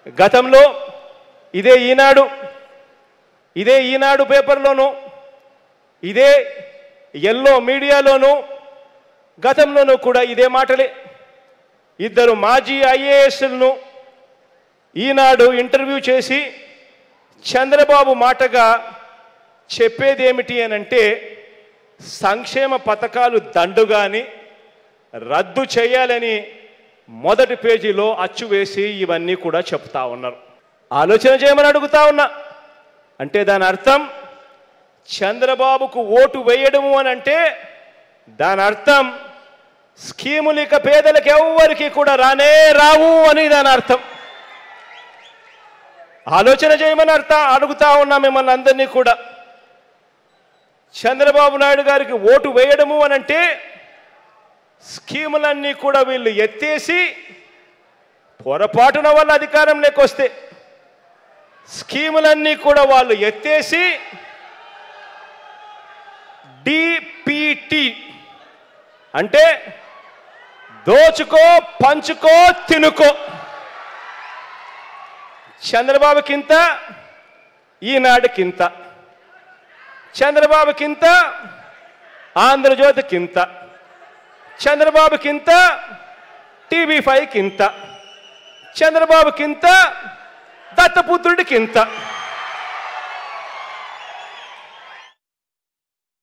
గతంలో ఇదే ఈనాడు ఇదే ఈనాడు పేపర్లోనూ ఇదే ఎల్లో మీడియాలోనూ గతంలోనూ కూడా ఇదే మాటలే ఇద్దరు మాజీ ఐఏఎస్లను ఈనాడు ఇంటర్వ్యూ చేసి చంద్రబాబు మాటగా చెప్పేది ఏమిటి అని అంటే సంక్షేమ పథకాలు దండుగాని రద్దు చేయాలని మొదటి పేజీలో అచ్చు వేసి ఇవన్నీ కూడా చెప్తా ఉన్నారు ఆలోచన చేయమని అడుగుతా ఉన్నా అంటే దాని అర్థం చంద్రబాబుకు ఓటు వేయడము అని అంటే దాని అర్థం స్కీములు ఇక పేదలకు ఎవ్వరికి కూడా రానే రావు అని దాని అర్థం ఆలోచన చేయమని అర్థం అడుగుతా ఉన్నా మిమ్మల్ని అందరినీ కూడా చంద్రబాబు నాయుడు గారికి ఓటు వేయడము అని అంటే స్కీములన్నీ కూడా వీళ్ళు ఎత్తేసి పొరపాటున వాళ్ళ అధికారంలోకి వస్తే స్కీములన్నీ కూడా వాళ్ళు ఎత్తేసి డిపిటి అంటే దోచుకో పంచుకో తినుకో చంద్రబాబుకింత ఈనాడుకింత చంద్రబాబుకింత ఆంధ్రజ్యోతికింత చంద్రబాబుకింత టీవీ ఫైవ్కింత చంద్రబాబుకింత దత్తపుత్రుడికింత